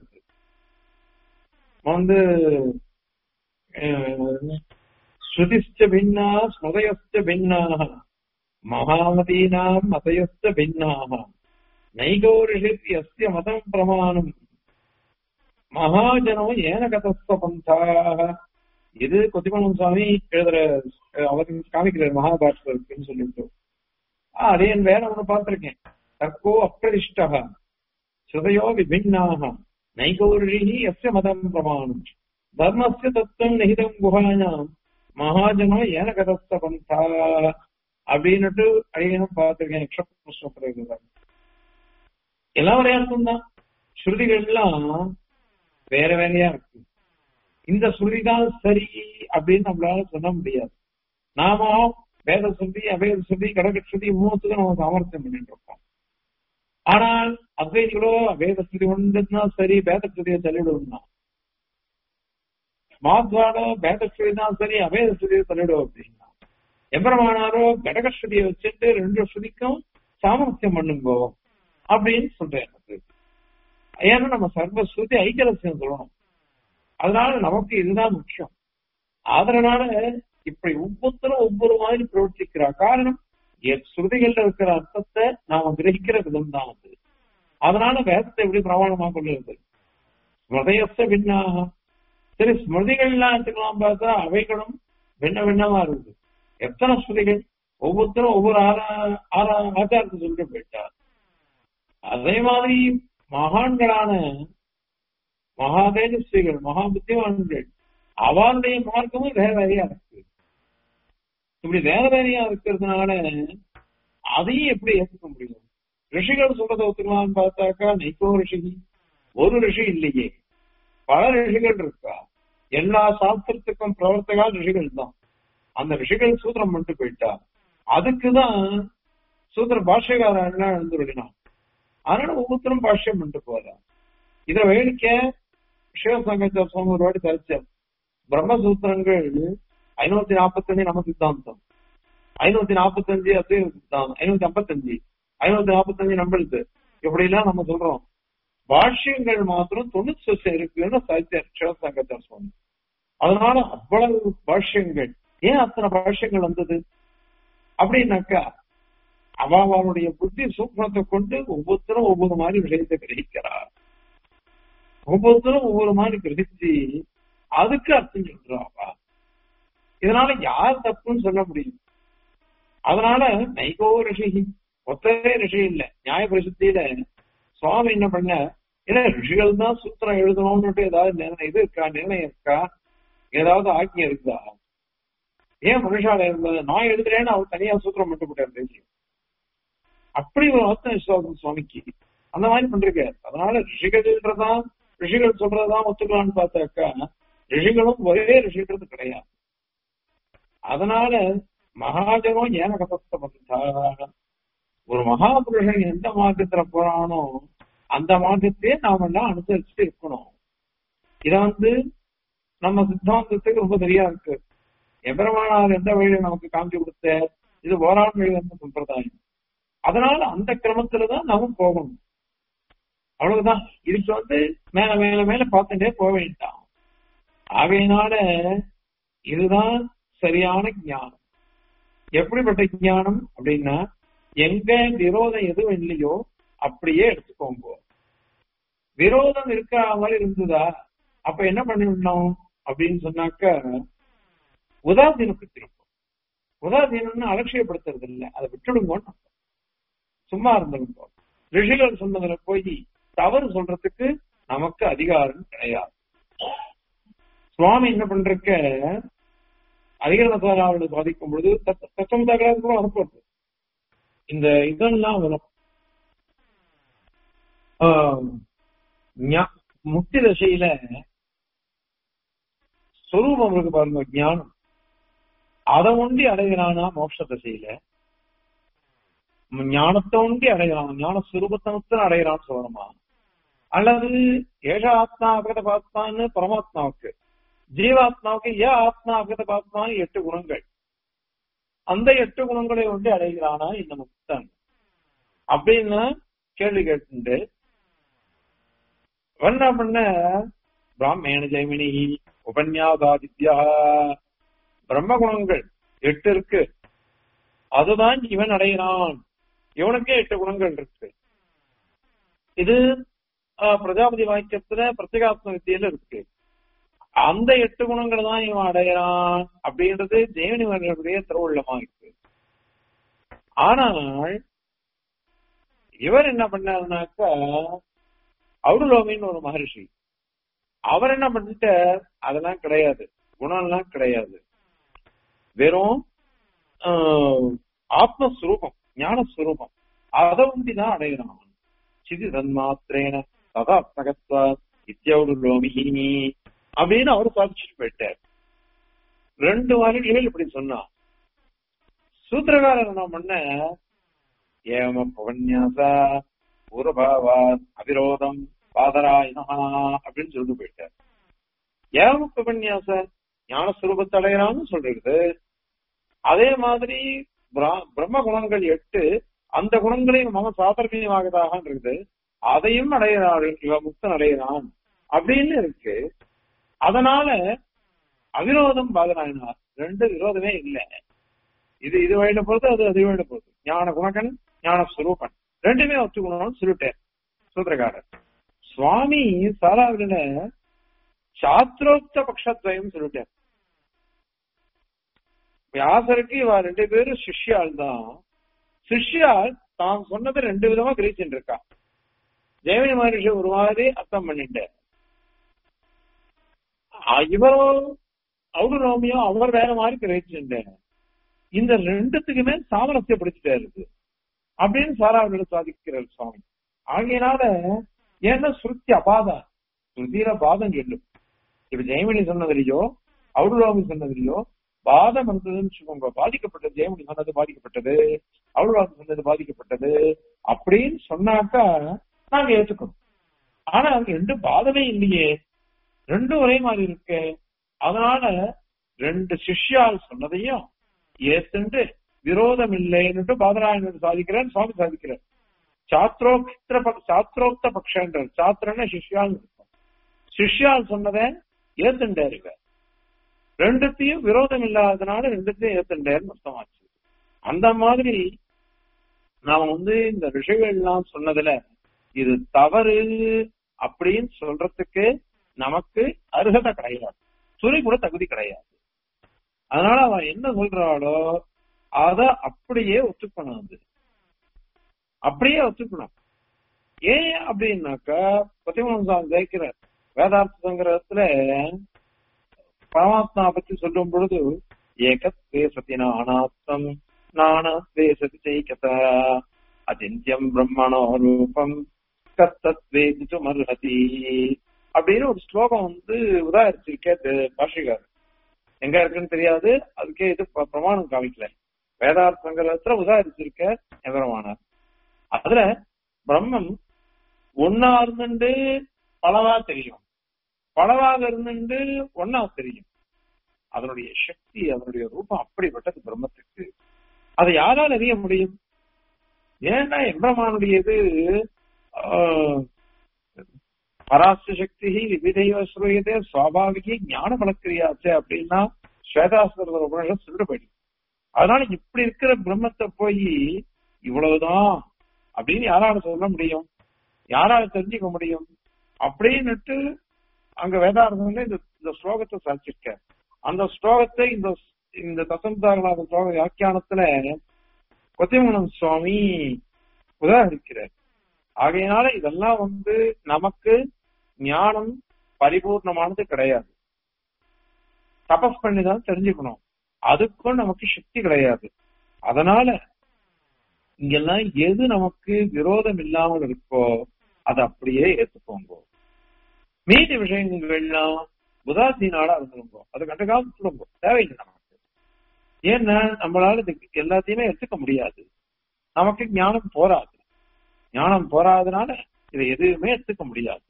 வந்து ஸ்ருதிஷ்ட பின்னா ஸ்மதயஸ்த பின்னாக மகாமதீனாம் மதயஸ்த பின்னாக நைகோரிஷித் எஸ்ய மதம் பிரமாணம் மகாஜனோ ஏன கதஸ்த பந்தாக இது கொத்திமலம் சுவாமி எழுதுற அவர் காமிக்கிறார் மகாபாரதத்துன்னு சொல்லிட்டு அதே வேற ஒண்ணு பார்த்திருக்கேன் தர்க்கோ அப்பிரதிஷ்டா ஸ்ருதயோ விபின்னாக நைகௌரிஷி எஸ்ய மதம் பிரமாணம் தர்மஸ்ய தத்துவம் நிகிதம் குஹானாம் மகாஜனோ ஏன கதஸ்த பந்தா அப்படின்னுட்டு அழியனும் பார்த்திருக்கேன் யக்ஷ எல்லாம் ஒரே அர்த்தம் தான் ஸ்ருதிகள் எல்லாம் வேற வேறையா இருக்கு இந்த ஸ்ருதிதான் சரி அப்படின்னு நம்மளால சொல்ல முடியாது நாம வேத ஸ்ருதி அவேத ஸ்ருதி கடக ஸ்ருதி மூணுத்துக்கும் நம்ம சாமர்த்தியம் பண்ணிட்டு இருக்கோம் ஆனால் அத்வைதிகளோ வேத ஸ்ருதி ஒன்றுனா சரி வேத ஸ்ருதியை தள்ளிவிடுவோம்னா மாத்வாடோ வேத ஸ்ருதி தான் சரி அவேத ஸ்ருதியை தள்ளிவிடுவோம் அப்படின்னா எம்பரமானாரோ கடக ஸ்ருதியை வச்சுட்டு ரெண்டு ஸ்ருதிக்கும் சாமர்த்தியம் பண்ணுங்கோ அப்படின்னு சொல்றேன் எனக்கு ஏன்னா நம்ம சர்வ ஸ்ருதி ஐக்கியலட்சியம் சொல்லணும் அதனால நமக்கு இதுதான் முக்கியம் அதனால இப்படி ஒவ்வொருத்தரும் ஒவ்வொரு மாதிரி பிரவர்த்திக்கிறா காரணம் ஸ்ருதிகள்ல இருக்கிற அர்த்தத்தை நாம கிரகிக்கிற விதம் தான் அது அதனால வேதத்தை எப்படி பிரமாணமா கொள்ளுறது ஸ்மிருதயஸ்த பின்னாக சரி ஸ்மிருதிகள்லாம் எடுத்துக்கலாம் பார்த்தா அவைகளும் பின்ன பின்னமா இருக்குது எத்தனை ஸ்ருதிகள் ஒவ்வொருத்தரும் ஒவ்வொரு ஆரா ஆரா ஆச்சாரத்தை சொல்லிட்டு போயிட்டார் அதே மாதிரி மகான்களான மகா தேஜஸ்விகள் மகா புத்திமான்கள் அவருடைய மார்க்கமும் வேற வேறையா இருக்கு இப்படி வேற வேறையா இருக்கிறதுனால அதையும் எப்படி ஏற்றுக்க முடியும் ரிஷிகள் சொல்றதை ஒத்துக்கலாம்னு பார்த்தாக்கா நைக்கோ ரிஷி ஒரு ரிஷி இல்லையே பல ரிஷிகள் இருக்கா எல்லா சாஸ்திரத்துக்கும் பிரவர்த்தகா ரிஷிகள் தான் அந்த ரிஷிகள் சூத்திரம் பண்ணிட்டு போயிட்டா அதுக்குதான் சூத்திர பாஷ்யக்காரன் என்ன எழுந்துருடினான் அதனால ஒவ்வொருத்தரும் பாஷ்யம் பண்ணிட்டு போறா இத வேடிக்க சிவசங்கர் சுவாமி ஒரு வாட்டி தரிச்சார் பிரம்மசூத்திரங்கள் ஐநூத்தி நாற்பத்தஞ்சு நம்ம சித்தாந்தம் ஐநூத்தி நாற்பத்தஞ்சு அத்வைத சித்தாந்தம் ஐநூத்தி ஐம்பத்தஞ்சு ஐநூத்தி நாற்பத்தஞ்சு நம்மளுது இப்படி எல்லாம் நம்ம சொல்றோம் பாஷ்யங்கள் மாத்திரம் தொண்ணூத்தி வருஷம் இருக்குன்னு சாய்த்தார் சிவசங்கர் சுவாமி அதனால அவ்வளவு பாஷ்யங்கள் ஏன் அத்தனை பாஷ்யங்கள் வந்தது அப்படின்னாக்கா அவ அவனுடைய புத்தி சூக்மத்தை கொண்டு ஒவ்வொருத்தரும் ஒவ்வொரு மாதிரி விஷயத்தை கிரகிக்கிறார் ஒவ்வொருத்தரும் ஒவ்வொரு மாதிரி கிரகிச்சு அதுக்கு அர்த்தம் சொல்றாவா இதனால யார் தப்புன்னு சொல்ல முடியும் அதனால நைகோ ரிஷி ஒத்தவே ரிஷி இல்ல நியாய பரிசுத்தியில சுவாமி என்ன பண்ண இல்ல ரிஷிகள் தான் சூத்திரம் எழுதணும்னு ஏதாவது இது இருக்கா நிர்ணயம் இருக்கா ஏதாவது ஆக்கியம் இருக்குதா ஏன் மனுஷால இருந்தது நான் எழுதுறேன்னு அவர் தனியா சூத்திரம் மட்டும் போட்டார் தேசியம் அப்படி ஒரு ஆத்ம விசுவாசம் சுவாமிக்கு அந்த மாதிரி பண்றாரு அதனால ரிஷிகள்ன்றதான் ரிஷிகள் சொல்றதான் ஒத்துக்கலாம்னு பார்த்தாக்கா ரிஷிகளும் ஒரே ரிஷின்றது கிடையாது அதனால மகாஜனம் ஏன கபஸ்த பந்தாராக ஒரு மகாபுருஷன் எந்த மார்க்கத்துல போறானோ அந்த மார்க்கத்தையே நாம எல்லாம் அனுசரிச்சு இருக்கணும் இத வந்து நம்ம சித்தாந்தத்துக்கு ரொம்ப சரியா இருக்கு எபெருமானார் எந்த வழியில நமக்கு காமிச்சு கொடுத்த இது ஓராண் வழி வந்து சம்பிரதாயம் அதனால அந்த கிரமத்துலதான் நாம போகணும் அவ்வளவுதான் இதுக்கு வந்து மேல மேல மேல பார்த்துட்டே போக வேண்டாம் ஆகையினால இதுதான் சரியான ஞானம் எப்படிப்பட்ட ஞானம் அப்படின்னா எங்க விரோதம் எதுவும் இல்லையோ அப்படியே எடுத்துக்கோங்க விரோதம் இருக்கிற மாதிரி இருந்ததா அப்ப என்ன பண்ணிடணும் அப்படின்னு சொன்னாக்க உதாசீனப்படுத்திருப்போம் உதாசீனம்னு அலட்சியப்படுத்துறது இல்லை அதை விட்டுடுங்கன்னு சும்மா இருந்திருப்போம் ரிஷிகள் சொன்னதுல போய் தவறு சொல்றதுக்கு நமக்கு அதிகாரம் கிடையாது சுவாமி என்ன பண்றக்க அதிகாரத்தாராவோட பாதிக்கும் பொழுது தத்துவம் தகராறு அனுப்புறது இந்த இதெல்லாம் வரும் முக்தி தசையில சொரூபம் இருக்கு பாருங்க ஞானம் அதை ஒண்டி அடைகிறானா மோட்ச தசையில ஞானத்தை ஒண்டி அடைகிறான் ஞான சுரூபத்தனத்தில் அடைகிறான்னு சொல்லணுமா அல்லது ஏஷ ஆத்மா அகத பாத்மான்னு பரமாத்மாவுக்கு ஜீவாத்மாவுக்கு ஏ ஆத்மா அகத பாத்மான்னு எட்டு குணங்கள் அந்த எட்டு குணங்களை ஒண்டி அடைகிறானா இந்த முக்தன் அப்படின்னு கேள்வி கேட்டு என்ன பண்ண பிராமேண ஜெயமினி உபன்யாசாதித்யா பிரம்ம குணங்கள் எட்டு இருக்கு அதுதான் இவன் அடைகிறான் இவனுக்கே எட்டு குணங்கள் இருக்கு இது ஆஹ், பிரஜாபதி வாக்கியத்துல பிரத்யேகாத்ம வித்தியில இருக்கு அந்த எட்டு குணங்கள் தான் இவன் அடையறான் அப்படின்றது தேவனி மன்னருடைய திருவுள்ளமா இருக்கு ஆனால் இவர் என்ன பண்ணாருனாக்கா அவுடுலோமின்னு ஒரு மகரிஷி அவர் என்ன பண்ணிட்டார் அதெல்லாம் கிடையாது குணம்லாம் கிடையாது வெறும் ஆஹ், ஆத்மஸ்வரூபம் ஞானஸ்வரூபம் அதை ஒண்டிதான் அடைகிறான் சிதி தன்மாத்திரேன ததாத்மகத்வா இத்தியவுடுலோமி அப்படின்னு அவர் சாதிச்சுட்டு போயிட்டார் ரெண்டு வாரிகள் இப்படி சொன்னா சூத்திரகாரர் என்ன பண்ண ஏம புகன்யாசா பூர்வபாவா அவிரோதம் பாதராயணா அப்படின்னு சொல்லிட்டு போயிட்டார் ஏம புகன்யாச ஞானஸ்வரூபத்தை அடையறான்னு சொல்றது அதே மாதிரி பிரா- பிரம்ம குணங்கள் எட்டு அந்த குணங்களையும் மம சாதர்மியமாகதாக இருக்குது அதையும் அடைகிறாள் இவ முக்தன் அடைகிறான் அப்படின்னு இருக்கு அதனால அவிரோதம் பாதராயனார் ரெண்டு விரோதமே இல்லை இது இது வழியில போகுது அது அது வழியில போகுது ஞான குணகன் ஞான சுரூபன் ரெண்டுமே ஒத்துக்கணும்னு சொல்லிட்டேன் சூத்திரக்காரர் சுவாமி சாராவில சாத்திரோக்த பட்சத்வயம் சொல்லிட்டார் வியாசருக்கு இவ ரெண்டு பேரும் சிஷ்யால் தான் சிஷ்யால் தான் சொன்னதை ரெண்டு விதமா கிரகிச்சுட்டு இருக்கா ஜெயமணி மகரிஷி ஒரு மாதிரி அர்த்தம் பண்ணிட்டார் அ- இவரோ அவுடுரோமியோ அவர் வேற மாதிரி கிரகிச்சுட்டார் இந்த ரெண்டுத்துக்குமே சாமரஸ்யப்படுத்திட்டே இருக்கு அப்படின்னு சாராவிட சாதிக்கிறார் சுவாமி ஆகையினால ஏன்னா ஸ்ருத்தி அபாதா ஸ்ருதியில பாதம் சொல்லும் இப்ப ஜெயமணி சொன்னதுலயோ அவுடுரோமி சொன்னதுலயோ பாதம் இருந்ததுன்னு வச்சுக்கோங்க பாதிக்கப்பட்டது ஜெயமணி சொன்னது பாதிக்கப்பட்டது அவுடுரோமி சொன்னது பாதிக்கப்பட்டது அப்படின்னு சொன்னாக்கா நாங்க ஏத்துக்கணும் ஆனா அங்க ரெண்டு பாதமே இல்லையே ரெண்டும் ஒரே மாதிரி இருக்கு அதனால ரெண்டு சிஷ்யால் சொன்னதையும் ஏத்துண்டு விரோதம் இல்லைன்னுட்டு பாதராயணன் சாதிக்கிறேன் சுவாமி சாதிக்கிறார் சாத்திரோக்த ப- சாத்திரோக்த பக்ஷன்றார் சாத்திரன சிஷ்யால் இருக்கும் சிஷ்யால் சொன்னதை ஏத்துண்டாரு இவர் ரெண்டுத்தையும் விரோதம் இல்லாததுனால ரெண்டுத்தையும் ஏத்துண்டாருன்னு அர்த்தமாச்சு அந்த மாதிரி நாம வந்து இந்த ரிஷிகள் எல்லாம் சொன்னதுல இது தவறு அப்படின்னு சொல்றதுக்கு நமக்கு அருகதை கிடையாது துணி கூட தகுதி கிடையாது அதனால அவன் என்ன சொல்றாளோ அத அப்படியே ஒத்துக்கணும் அது அப்படியே ஒத்துக்கணும் ஏன் அப்படின்னாக்கா பதிமூணாம் ஜெயிக்கிறார் வேதார்த்த சங்கரத்துல பரமாத்மா பத்தி சொல்லும் பொழுது ஏகத்வே சத்தினா அனாத்மம் நானத்வே சதி சைகத அதித்யம் பிரம்மணோ ரூபம் கத்தத்வே மருஹதி அப்படின்னு ஒரு ஸ்லோகம் வந்து உதாரிச்சிருக்கே பாஷிகார் எங்க இருக்குன்னு தெரியாது அதுக்கே இது ப- பிரமாணம் காமிக்கல வேதார்த்த சங்கரத்துல உதாரிச்சிருக்க எவரமானார் அதுல பிரம்மம் ஒன்னா இருந்துட்டு பலவா தெரியும் பலவாக இருந்துட்டு ஒன்னா தெரியும் அதனுடைய சக்தி அதனுடைய ரூபம் அப்படிப்பட்டது பிரம்மத்துக்கு அதை யாரால் அறிய முடியும் ஏன்னா எம்பிரமானுடையது ஆஹ், பராஸ்ய சக்தி விவிதைவ ஸ்ரூயதே சுவாபாவிகி ஞான பலக்கிரியாச்சே அப்படின்னா ஸ்வேதாஸ்வர உபநிஷம் சொல்லிட்டு போயிடுது அதனால இப்படி இருக்கிற பிரம்மத்தை போய் இவ்வளவுதான் அப்படின்னு யாரால சொல்ல முடியும் யாரால தெரிஞ்சுக்க முடியும் அப்படின்னுட்டு அங்க வேதாரதம்ல இந்த இந்த ஸ்லோகத்தை சாதிச்சிருக்க அந்த ஸ்லோகத்தை இந்த இந்த தசந்தாகநாத ஸ்லோக வியாக்கியானத்துல கொத்திமங்கலம் சுவாமி உதாகரிக்கிறார் ஆகையினால இதெல்லாம் வந்து நமக்கு ஞானம் பரிபூர்ணமானது கிடையாது தபஸ் பண்ணி தான் தெரிஞ்சுக்கணும் அதுக்கும் நமக்கு சக்தி கிடையாது அதனால இங்கெல்லாம் எது நமக்கு விரோதம் இல்லாமல் இருக்கோ அதை அப்படியே ஏத்துக்கோங்க மீதி விஷயங்கள்லாம் உதாசீனால இருந்துருங்க அதை கண்டுக்காம சொல்லுங்க தேவையில்லை நமக்கு ஏன்னா நம்மளால இதுக்கு எல்லாத்தையுமே எடுத்துக்க முடியாது நமக்கு ஞானம் போராது ஞானம் போராதனால இதை எதுவுமே எடுத்துக்க முடியாது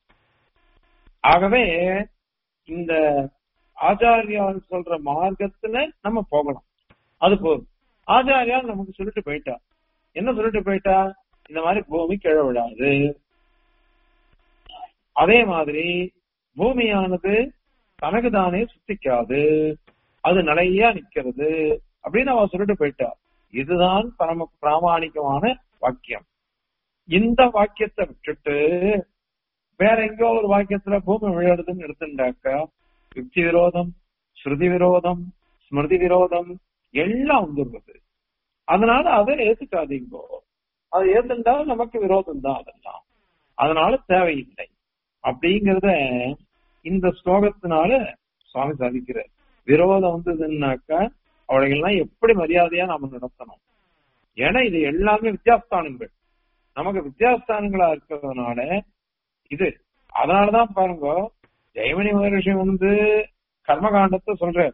ஆகவே இந்த ஆச்சாரியால் சொல்ற மார்க்கத்துல நம்ம போகலாம் அது போதும் ஆச்சாரியால் நமக்கு சொல்லிட்டு போயிட்டா என்ன சொல்லிட்டு போயிட்டா இந்த மாதிரி பூமி கிழ விடாது அதே மாதிரி பூமியானது தனக்கு தானே சுத்திக்காது அது நிலையா நிக்கிறது அப்படின்னு அவ சொல்லிட்டு போயிட்டா இதுதான் பரம பிராமாணிகமான வாக்கியம் இந்த வாக்கியத்தை விட்டுட்டு வேற எங்கேயோ ஒரு வாக்கியத்துல பூமி விளையாடுதுன்னு எடுத்துட்டாக்கா யுக்தி விரோதம் ஸ்ருதி விரோதம் ஸ்மிருதி விரோதம் எல்லாம் வந்துடுறது அதனால அதை ஏத்துக்காதீங்கோ அதை ஏத்துண்டா நமக்கு விரோதம் தான் அதெல்லாம் அதனால தேவையில்லை அப்படிங்கறத இந்த ஸ்லோகத்தினால சுவாமி சாதிக்கிறார் விரோதம் வந்ததுன்னாக்கா அவளைகள்லாம் எப்படி மரியாதையா நாம நடத்தணும் ஏன்னா இது எல்லாமே வித்தியாஸ்தானங்கள் நமக்கு வித்தியாஸ்தானங்களா இருக்கிறதுனால இது அதனாலதான் பாருங்க ஜெயமணி மகரிஷி வந்து கர்மகாண்டத்தை சொல்றார்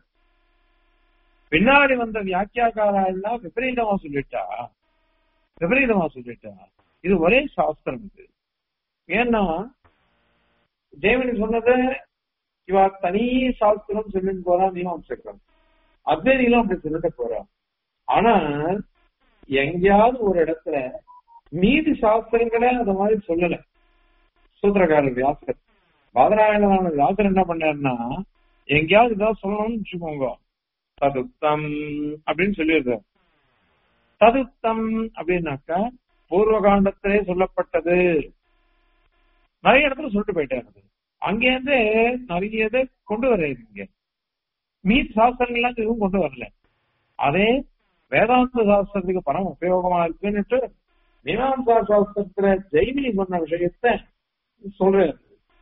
பின்னாடி வந்த வியாக்கியாக்காரா எல்லாம் விபரீதமா சொல்லிட்டா விபரீதமா சொல்லிட்டா இது ஒரே சாஸ்திரம் இது ஏன்னா ஜெயமணி சொன்னது இவ தனி சாஸ்திரம் சொல்லிட்டு போறா மீமாம்சக்கம் அத்வைதிகளும் அப்படி சொல்லிட்டு போறா ஆனா எங்கேயாவது ஒரு இடத்துல மீதி சாஸ்திரங்களே அந்த மாதிரி சொல்லல சூத்திரக்காரர் வியாசர் பாதராயணமான வியாசர் என்ன பண்ணாருன்னா எங்கேயாவது ஏதாவது சொல்லணும்னு வச்சுக்கோங்க ததுத்தம் அப்படின்னு சொல்லியிருக்காரு ததுத்தம் அப்படின்னாக்கா பூர்வ காண்டத்திலே சொல்லப்பட்டது நிறைய இடத்துல சொல்லிட்டு போயிட்டாரு அங்கேருந்து நிறைய இதை கொண்டு வர்றாரு இங்க மீட் சாஸ்திரங்கள்லாம் எதுவும் கொண்டு வரல அதே வேதாந்த சாஸ்திரத்துக்கு பரம் உபயோகமா இருக்குன்னுட்டு மீமாம்சா சாஸ்திரத்துல ஜெய்மினி சொன்ன விஷயத்த சொல்றாரு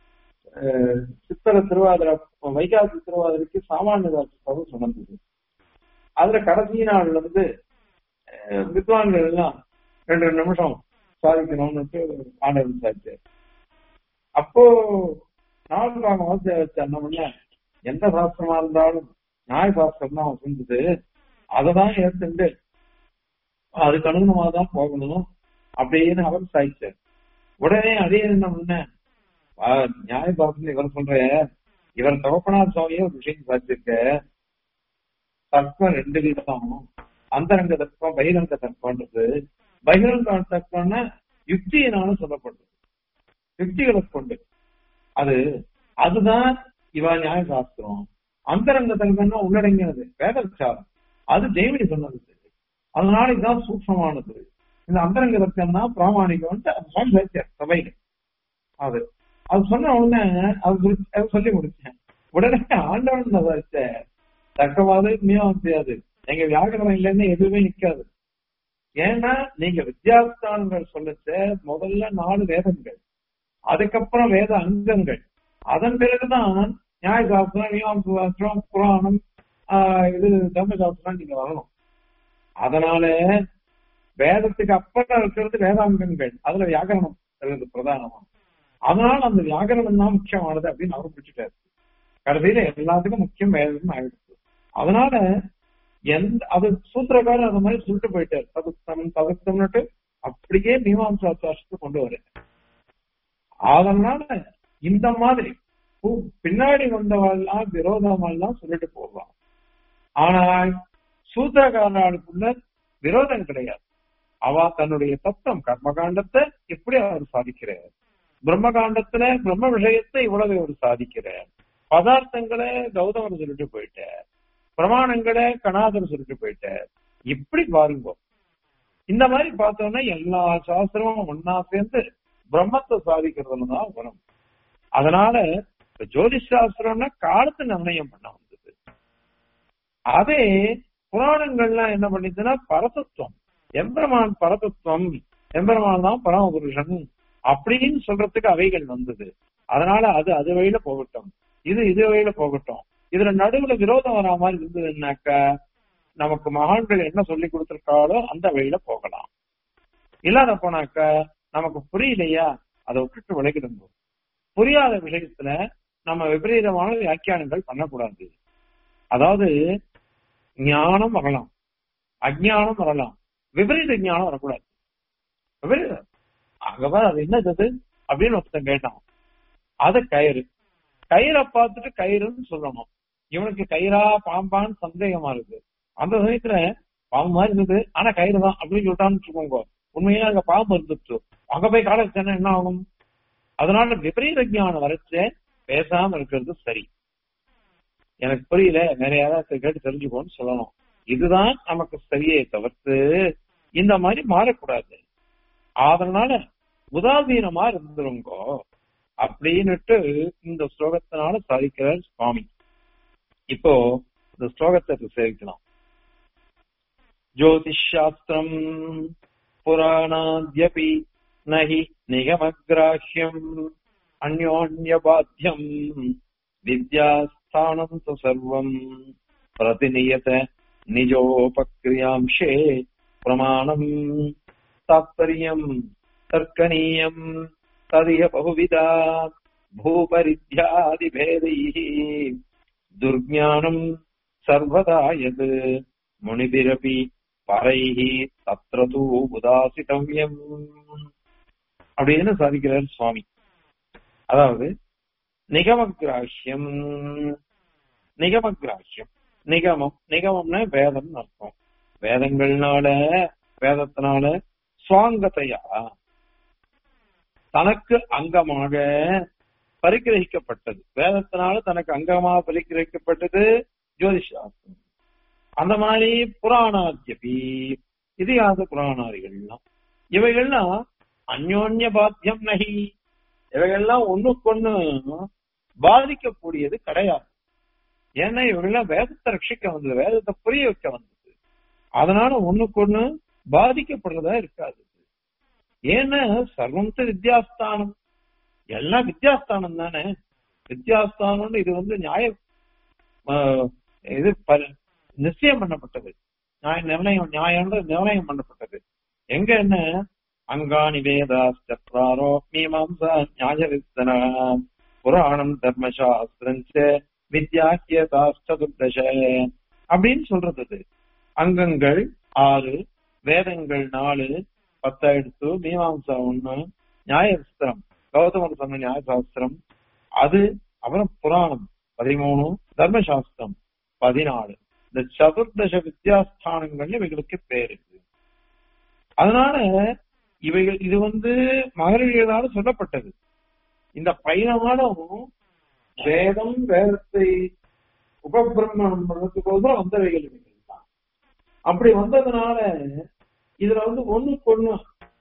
சித்திர திருவாதிர வைகாசி திருவாதிரைக்கு சாமானிய சாஸ்திரம் சொன்னது அதுல கடைசி நாள் வந்து வித்வான்கள் எல்லாம் ரெண்டு ரெண்டு நிமிஷம் சாதிக்கணும்னு ஆண்டவன் சாதிச்சார் அப்போ நாலு பாகம் வாசிய வச்ச என்ன பண்ண எந்த சாஸ்திரமா இருந்தாலும் நியாய சாஸ்திரம் தான் செஞ்சது அததான் ஏத்துண்டு அதுக்கு அனுகுணமா தான் போகணும் அப்படின்னு அவர் சாதிச்சார் உடனே அதே என்ன பண்ண நியாய சாஸ்திரம் இவர் சொல்ற இவர் தகப்பனார் சுவாமியே ஒரு விஷயம் சாதிச்சிருக்க தர்க்கம் ரெண்டு விதம் அந்தரங்க தர்க்கம் பகிரங்க தர்க்கம்ன்றது பகிரங்க தர்க்கம்னா யுக்தியினாலும் சொல்லப்படுது யுக்திகளை கொண்டு அது அதுதான் இவா நியாய சாஸ்திரம் அந்தரங்க தர்க்கம்னா உள்ளடங்கினது வேதச்சாரம் அது தேவனி சொன்னது அதனால இதுதான் சூக்ஷமானது இந்த அந்தரங்க தர்க்கம் தான் பிராமணிகம் சபைகள் அது அது சொன்ன உடனே அது சொல்லி முடிச்சேன் உடனே ஆண்டவன் வச்ச தர்க்கவாது உண்மையாக முடியாது எங்க வியாகரணம் இல்லைன்னு எதுவுமே நிக்காது ஏன்னா நீங்க வித்யாஸ்தானங்கள் சொல்லச்ச முதல்ல நாலு வேதங்கள் அதுக்கப்புறம் வேத அங்கங்கள் அதன் பிறகுதான் நியாய சாஸ்திரம் மீமாம்ச சாஸ்திரம் புராணம் இது தர்ம சாஸ்திரம் நீங்க வரணும் அதனால வேதத்துக்கு அப்புறம் இருக்கிறது வேதாங்கங்கள் அதுல வியாகரணம் இருக்கிறது பிரதானமா அதனால அந்த வியாகரணம் தான் முக்கியமானது அப்படின்னு அவர் பிடிச்சிட்டாரு கடைசியில எல்லாத்துக்கும் முக்கியம் வேதம் ஆயிடுச்சு அதனால எந்த அது சூத்திரக்காரர் அந்த மாதிரி சொல்லிட்டு போயிட்டார் தகுத்தம் தகுத்தம்னுட்டு அப்படியே மீமாம்சா சாஸ்திரத்தை கொண்டு வர அதனால இந்த மாதிரி பின்னாடி வந்தவாள்லாம் விரோதமெல்லாம் சொல்லிட்டு போகலாம் ஆனால் சூத்திரக்காரர்களுக்குள்ள விரோதம் கிடையாது அவ தன்னுடைய தத்துவம் கர்மகாண்டத்தை எப்படி அவர் சாதிக்கிறார் பிரம்மகாண்டத்துல பிரம்ம விஷயத்தை இவ்வளவு அவர் சாதிக்கிறார் பதார்த்தங்களை கௌதமர் சொல்லிட்டு போயிட்டார் பிரமாணங்களை கணாதர் சொல்லிட்டு போயிட்டார் இப்படி பாருங்க இந்த மாதிரி பார்த்தோம்னா எல்லா சாஸ்திரமும் ஒன்னா சேர்ந்து பிரம்மத்தை சாதிக்கிறதுல தான் வரும் அதனால ஜோதிஷ் சாஸ்திரம்னா காலத்து நிர்ணயம் பண்ண வந்தது அதே புராணங்கள்லாம் என்ன பண்ணிச்சுன்னா பரதத்துவம் எம்பெருமான் பரதத்துவம் எம்பெருமான் தான் பரமபுருஷன் அப்படின்னு சொல்றதுக்கு அவைகள் வந்தது அதனால அது அது வழியில போகட்டும் இது இது வழியில போகட்டும் இதுல நடுவுல விரோதம் வரா மாதிரி இருந்ததுன்னாக்கா நமக்கு மகான்கள் என்ன சொல்லி கொடுத்திருக்காளோ அந்த வழியில போகலாம் இல்லாத போனாக்கா நமக்கு புரியலையா அதை விட்டுட்டு விலகிடுங்க புரியாத விஷயத்துல நம்ம விபரீதமான வியாக்கியானங்கள் பண்ணக்கூடாது அதாவது ஞானம் வரலாம் அஜானம் வரலாம் விபரீத ஞானம் வரக்கூடாது விபரீதம் அங்கவா அது என்னது அப்படின்னு ஒருத்தன் கேட்டான் அது கயிறு கயிறை பார்த்துட்டு கயிறுன்னு சொல்லணும் இவனுக்கு கயிறா பாம்பான்னு சந்தேகமா இருக்கு அந்த சமயத்துல பாம்பு மாதிரி இருந்தது ஆனா கயிறு தான் அப்படின்னு சொல்லிட்டான்னு வச்சுக்கோங்க உண்மையா அங்க பாம்பு இருந்துச்சு அங்க போய் காலை வச்சேன்னா என்ன ஆகும் அதனால விபரீத ஞானம் வரைச்சே பேசாம இருக்கிறது சரி எனக்கு புரியல வேற யாராவது கேட்டு தெரிஞ்சுக்கோன்னு சொல்லணும் இதுதான் நமக்கு சரியே தவிர்த்து இந்த மாதிரி மாறக்கூடாது அதனால உதாசீனமா இருந்துருங்கோ அப்படின்னுட்டு இந்த ஸ்லோகத்தினால சாதிக்கிறார் சுவாமி இப்போ இந்த ஸ்லோகத்தை சேவிக்கலாம் ஜோதிஷாஸ்திரம் புராணாத்யபி நகி நிகமக்ராஹ்யம் அந்யோன்யபாத்தியம் வித்யாஸ்தானம் து சர்வம் பிரதிநியத நிஜோபக்ரியாம்சே பிரமாணம் தாத்பரியம் தர்க்கணீயம் ததிய பகுவிதா பூபரித்யாதிபேதைः துர்ஞானம் சர்வதா யத் முனிபிரபி பரைः தத்ர தூ உதாசிதவ்யம் அப்படின்னு சாதிக்கிறார் சுவாமி அதாவது நிகமகிராஹ்யம் நிகமகிராஹ்யம் நிகமம் நிகமம்னா வேதம் அர்த்தம் வேதங்கள்னால வேதத்தினால சுவாங்கத்தையா தனக்கு அங்கமாக பரிகிரகிக்கப்பட்டது வேதத்தினால தனக்கு அங்கமாக பரிகிரகிக்கப்பட்டது ஜோதிஷாஸ்திரம் அந்த மாதிரி புராணாத்தியபி இதிகாச புராணாதிகள்லாம் இவைகள்லாம் அந்யோன்ய பாத்தியம் நகி இவைகள்லாம் ஒண்ணுக்கொண்ணு பாதிக்கக்கூடியது கிடையாது ஏன்னா இவங்கெல்லாம் வேதத்தை ரட்சிக்க வந்தது வேதத்தை புரிய வைக்க வந்தது அதனால ஒண்ணுக்கொண்ணு பாதிக்கப்படுறதா இருக்காது ஏன்னா சர்வம்ச வித்யாஸ்தானம் எல்லாம் வித்யாஸ்தானம் தானே வித்யாஸ்தானம்னு இது வந்து நியாய இது நிச்சயம் பண்ணப்பட்டது நியாய நிர்ணயம் நியாயம் நிர்ணயம் பண்ணப்பட்டது எங்க என்ன அங்காணி வேதாஸ்திராரோ மீமாம்சா நியாய வித்தன புராணம் தர்மசாஸ்திரஞ்ச வித்யாக்கியதாஸ்ததுர்தச அப்படின்னு சொல்றது அங்கங்கள் ஆறு வேதங்கள் நாலு பத்தாயிரத்து மீமாம்சா ஒண்ணு நியாயசாஸ்திரம் கௌதமர் சொன்ன நியாயசாஸ்திரம் அது அப்புறம் புராணம் பதிமூணு தர்மசாஸ்திரம் பதினாலு இந்த சதுர்தச வித்யாஸ்தானங்கள்ல இவைகளுக்கு பேர் இருக்கு அதனால இவைகள் இது வந்து மகரிஷிகளால சொல்லப்பட்டது இந்த பயணமானம் வேதம் வேதத்தை உபபிரமணம் பண்றதுக்கோசரம் வந்தவைகள் இவைகள் தான் அப்படி வந்ததுனால இதுல வந்து ஒண்ணுக்கு ஒண்ணு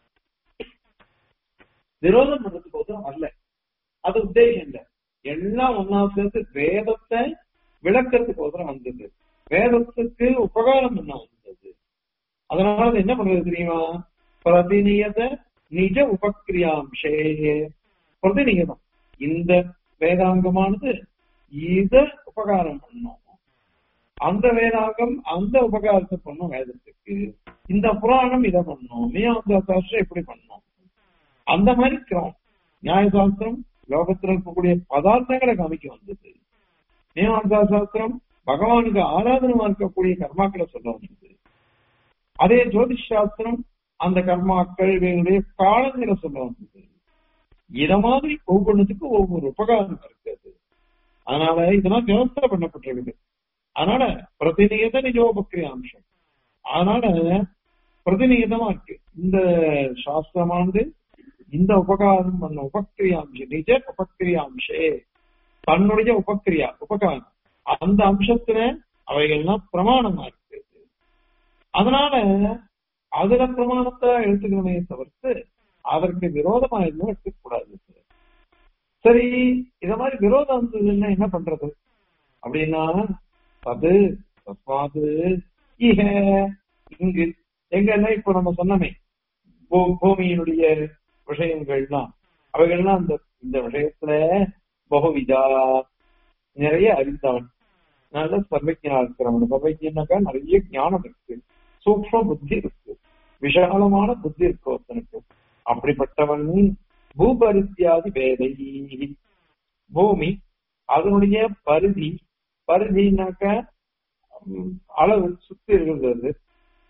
விரோதம் பண்றதுக்கோசரம் வரல அது உத்தேசம் இல்ல எல்லாம் ஒன்னா சேர்ந்து வேதத்தை விளக்கறதுக்கோசரம் வந்தது வேதத்துக்கு உபகாரம் என்ன வந்தது அதனால அது என்ன பண்றது தெரியுமா பிரதிநியத நிஜ உபக்கிரியாம்சே பிரதிநியதம் இந்த வேதாங்கமானது இத உபகாரம் பண்ணும் அந்த வேதாங்கம் அந்த உபகாரத்தை பண்ணும் வேதத்துக்கு இந்த புராணம் இதை பண்ணும் மீயாந்த சாஸ்திரம் எப்படி பண்ணும் அந்த மாதிரி கிரம் நியாயசாஸ்திரம் லோகத்தில் இருக்கக்கூடிய பதார்த்தங்களை காமிக்க வந்தது மீமாந்தா சாஸ்திரம் பகவானுக்கு ஆராதனமா இருக்கக்கூடிய கர்மாக்களை சொல்ல வந்தது அதே ஜோதிஷ் சாஸ்திரம் அந்த கர்மாக்கள் இவங்களுடைய காலங்களை சொல்ல வந்தது இத மாதிரி ஒவ்வொன்றுத்துக்கு ஒவ்வொரு உபகாரம் இருக்கிறது அதனால இதெல்லாம் விவசாய பண்ணப்பட்டிருக்குது அதனால பிரதிநியத நிஜோபக்கிரிய அம்சம் அதனால பிரதிநியதமா இருக்கு இந்த சாஸ்திரமானது இந்த உபகாரம் பண்ண உபக்கிரியாம்சம் நிஜ உபக்கிரியாம்சே தன்னுடைய உபக்கிரியா உபகாரம் அந்த அம்சத்துல அவைகள்லாம் பிரமாணமா இருக்கு அதனால அதுல பிரமாணத்தை எடுத்துக்கணுமே தவிர்த்து அதற்கு விரோதமா எதுவும் எடுத்துக்கூடாது சரி இத மாதிரி விரோதம் வந்ததுன்னா என்ன பண்றது அப்படின்னா அது தஸ்மாது இக இங்கு எங்கன்னா இப்ப நம்ம சொன்னமே பூமியினுடைய விஷயங்கள்லாம் அவைகள்லாம் அந்த இந்த விஷயத்துல பகுவிதா நிறைய அறிந்தவன் நல்ல சர்வஜனா இருக்கிறவன் சர்வஜனாக்கா நிறைய ஞானம் இருக்கு சூக்ம புத்தி இருக்கு விஷாலமான புத்தி இருக்கு ஒருத்தனுக்கு அப்படிப்பட்டவன் பூபரித்தியாதி வேதை பூமி அதனுடைய பருதி பருதினாக்க அளவு சுத்தி இருக்கிறது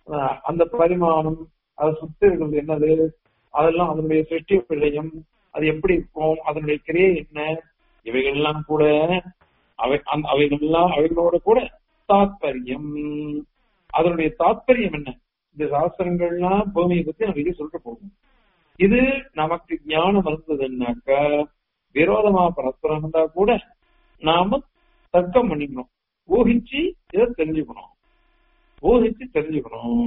அஹ், அந்த பரிமாணம் அதை சுத்தி இருக்கிறது என்னது அதெல்லாம் அதனுடைய சிருஷ்டி விடயம் அது எப்படி இருக்கும் அதனுடைய கிரியை என்ன இவைகள்லாம் கூட அவை அந்த அவைகள்லாம் அவைகளோட கூட தாத்பரியம் அதனுடைய தாத்பரியம் என்ன இந்த சாஸ்திரங்கள்லாம் பூமியை பத்தி நிறைய சொல்லிட்டு போகும் இது நமக்கு ஞானம் வந்ததுன்னாக்க விரோதமா பரஸ்பரம் இருந்தா கூட நாம தர்க்கம் பண்ணிக்கணும் ஊகிச்சு இதை தெரிஞ்சுக்கணும் ஊகிச்சு தெரிஞ்சுக்கணும்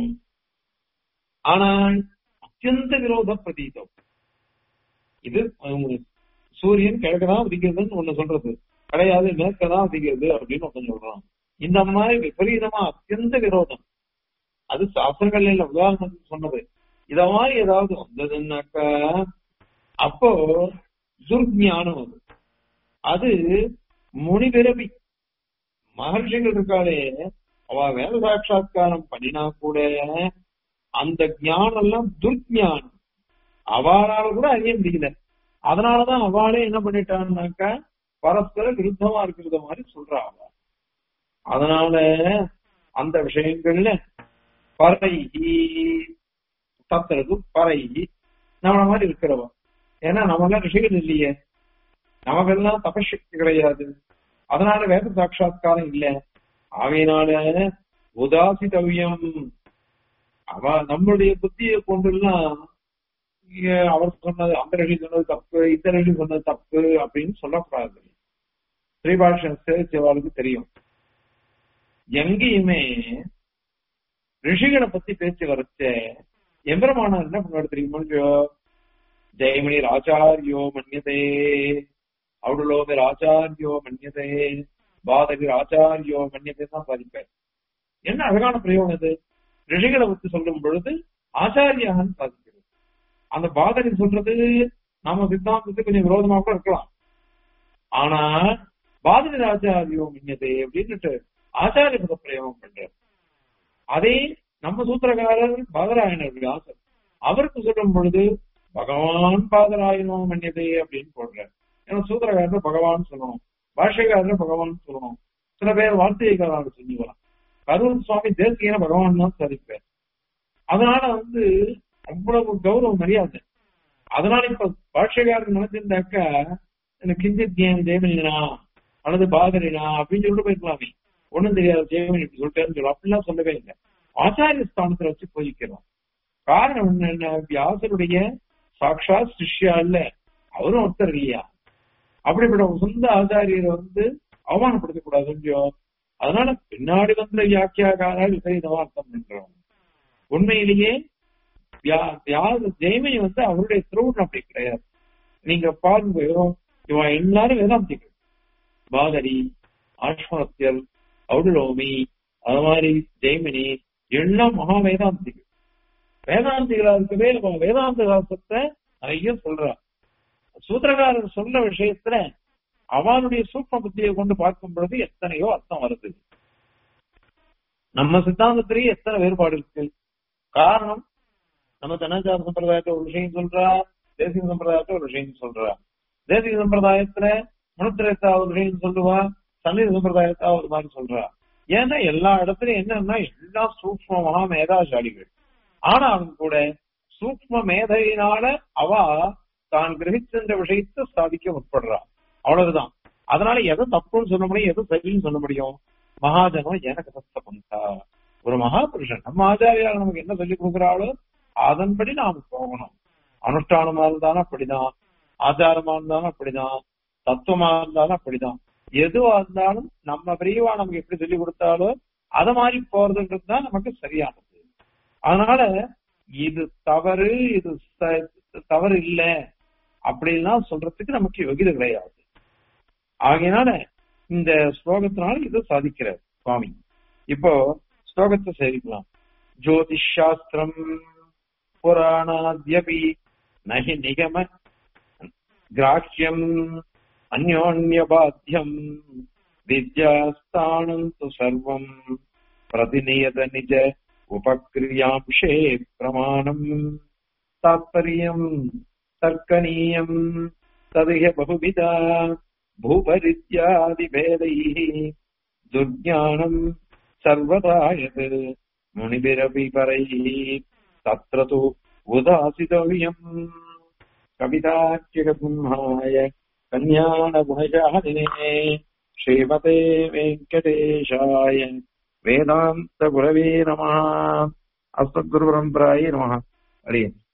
ஆனால் அத்தியந்த விரோத பிரதீதம் இது உம், சூரியன் கிழக்குதான் உதிக்கிறதுன்னு ஒண்ணு சொல்றது கிடையாது மேற்கதான் உதிக்கிறது அப்படின்னு ஒண்ணு சொல்றான் இந்த மாதிரி விபரீதமா அத்தியந்த விரோதம் அது சாஸ்திரங்கள்ல இல்ல உதாரணத்துக்கு சொன்னது இத மாதிரி ஏதாவது வந்ததுன்னாக்கா அப்போ துர்ஞானம் அது அது முனிபிறவி மகர்ஷிகள் இருக்காளே அவ வேத சாட்சா்காரம் பண்ணினா கூட அந்த ஞானம் எல்லாம் துர்ஞானம் அவளால கூட அறிய முடியல அதனாலதான் அவளே என்ன பண்ணிட்டான்னாக்கா பரஸ்பர விருத்தமா இருக்கிறத மாதிரி சொல்றா அவ அதனால அந்த விஷயங்கள்ல பறைகி தத்துறது பறைகி நம்மள மாதிரி இருக்கிறவ ஏன்னா நம்ம ரிஷிகள் இல்லையே நமக்கெல்லாம் தபசக்தி கிடையாது அதனால வேத சாட்சா்காரம் இல்ல ஆகையினால உதாசிதவியம் அவ நம்மளுடைய புத்தியை கொண்டுலாம் இங்க அவர் சொன்னது அந்த ரிஷி சொன்னது தப்பு இந்த ரிஷி சொன்னது தப்பு அப்படின்னு சொல்லக்கூடாது ஸ்ரீபாஷன் சேவிச்சவாளுக்கு தெரியும் எங்கேயுமே ரிஷிகளை பத்தி பேச்சு வரைச்ச எம்பெருமானார் என்ன பண்ணுவாரு தெரியுமா ஜெயமணி ராச்சாரியோ மன்யதே அவுடலோகர் ஆச்சாரியோ மன்யதே பாதகர் ஆச்சாரியோ மன்யதே தான் சாதிப்பார் என்ன அழகான பிரயோகம் இது ரிஷிகளை பத்தி சொல்லும் பொழுது ஆச்சாரியாகன்னு சாதிக்கிறது அந்த பாதகி சொல்றது நாம சித்தாந்தத்துக்கு கொஞ்சம் விரோதமா கூட இருக்கலாம் ஆனா பாதகர் ஆச்சாரியோ மன்யதே அப்படின்னுட்டு ஆச்சாரிய பத பிரயோகம் பண்றார் அதே நம்ம சூத்திரக்காரர் பாதராயணர் வியாசர் அவருக்கு சொல்லும் பொழுது பகவான் பாதராயணோ மன்யதே அப்படின்னு போடுறார் ஏன்னா சூத்திரக்காரர் பகவான் சொல்லணும் பாஷைக்காரர் பகவான் சொல்லணும் சில பேர் வார்த்தைக்காரர் சொல்லுவாங்க கரூர் சுவாமி தேசியன பகவான் தான் சாதிப்பார் அதனால வந்து அவ்வளவு கௌரவ மரியாதை அதனால இப்ப பாஷைக்காரர் நினைச்சிருந்தாக்கா எனக்கு கிஞ்சித் ஏன் தேவனினா அல்லது பாதரினா அப்படின்னு சொல்லிட்டு போயிருக்கலாமே ஒண்ணும் தெரியாது ஜெயமணி இப்படி சொல்லிட்டேன்னு சொல்லுவோம் அப்படிலாம் சொல்லவே இல்லை ஆச்சாரிய ஸ்தானத்துல வச்சு பூஜிக்கிறோம் காரணம் என்ன என்ன வியாசருடைய சாட்சாத் சிஷ்யா இல்ல அவரும் ஒருத்தர் இல்லையா அப்படிப்பட்ட ஒரு சொந்த ஆச்சாரியரை வந்து அவமானப்படுத்தக் கூடாது கொஞ்சம் அதனால பின்னாடி வந்த வியாக்கியாக்காரர் விபரீதமா அர்த்தம் பண்றோம் உண்மையிலேயே வியா- வியா- ஜெயமணி வந்து அவருடைய திருவுடன் அப்படி கிடையாது நீங்க பாருங்க இவன் எல்லாரும் வேதாந்திகள் பாதரி ஆஷ்மரத்தியல் அவுடலோமி அது மாதிரி ஜெய்மினி எல்லாம் மகா வேதாந்திகள் வேதாந்திகளா இருக்கவே அவன் வேதாந்த சாஸ்திரத்தை நிறைய சொல்றான் சூத்திரகாரர் சொல்ற விஷயத்துல அவனுடைய சூக்ம புத்தியை கொண்டு பார்க்கும் பொழுது எத்தனையோ அர்த்தம் வருது நம்ம சித்தாந்தத்திலேயே எத்தனை வேறுபாடு இருக்கு காரணம் நம்ம தனாச்சார சம்பிரதாயத்தை ஒரு விஷயம் சொல்றா தேசிய சம்பிரதாயத்தை ஒரு விஷயம் சொல்றா தேசிய சம்பிரதாயத்துல முனத்திரத்தாவது விஷயம் சொல்லுவா சன்னித சம்பிரதாயத்தா ஒரு மாதிரி சொல்றா ஏன்னா எல்லா இடத்துலயும் என்னன்னா எல்லாம் சூக்மமா மேதாசாலிகள் ஆனாலும் கூட சூக்ம மேதையினால அவ தான் கிரகிச்சென்ற விஷயத்தை சாதிக்க முற்படுறா அவ்வளவுதான் அதனால எதை தப்புன்னு சொல்ல முடியும் எது சரின்னு சொல்ல முடியும் மகாஜனம் எனக்கு சத்த பந்தா ஒரு மகாபுருஷன் நம்ம ஆச்சாரியால் நமக்கு என்ன சொல்லி கொடுக்குறாளோ அதன்படி நாம் போகணும் அனுஷ்டானமா இருந்தாலும் அப்படிதான் ஆச்சாரமா இருந்தாலும் அப்படிதான் தத்துவமா இருந்தாலும் அப்படிதான் எதுவா இருந்தாலும் நம்ம பிரிவா நமக்கு எப்படி சொல்லி கொடுத்தாலோ அத மாதிரி போறதுன்றது தான் நமக்கு சரியானது அதனால இது தவறு இது ச- தவறு இல்ல அப்படின்லாம் சொல்றதுக்கு நமக்கு யோகிதை கிடையாது ஆகையினால இந்த ஸ்லோகத்தினால இதை சாதிக்கிறார் சுவாமி இப்போ ஸ்லோகத்தை சேவிக்கலாம் ஜோதிஷ் சாஸ்திரம் புராணாத்யபி நகி நிகம கிராஹ்யம் அந்யோன்யபாத்தியம் வித்யாஸ்தானம் து சர்வம் பிரதிநியத நிஜ உபக்ரியாம்சே பிரமாணம் தாத்பரியம் தர்க்கணீயம் ததிக பகுவிதா பூபரித்யாதிபேதைः துர்ஞானம் சர்வதா யத் मुनिभिरपि परैः तत्र तु उदासितव्यम् कवितार्किकसिंहाय कल्याणगुणशालिने श्रीमते वेङ्कटेशाय वेदान्तगुरवे नमः अस्मद्गुरुपरम्परायै नमः हरि ओम्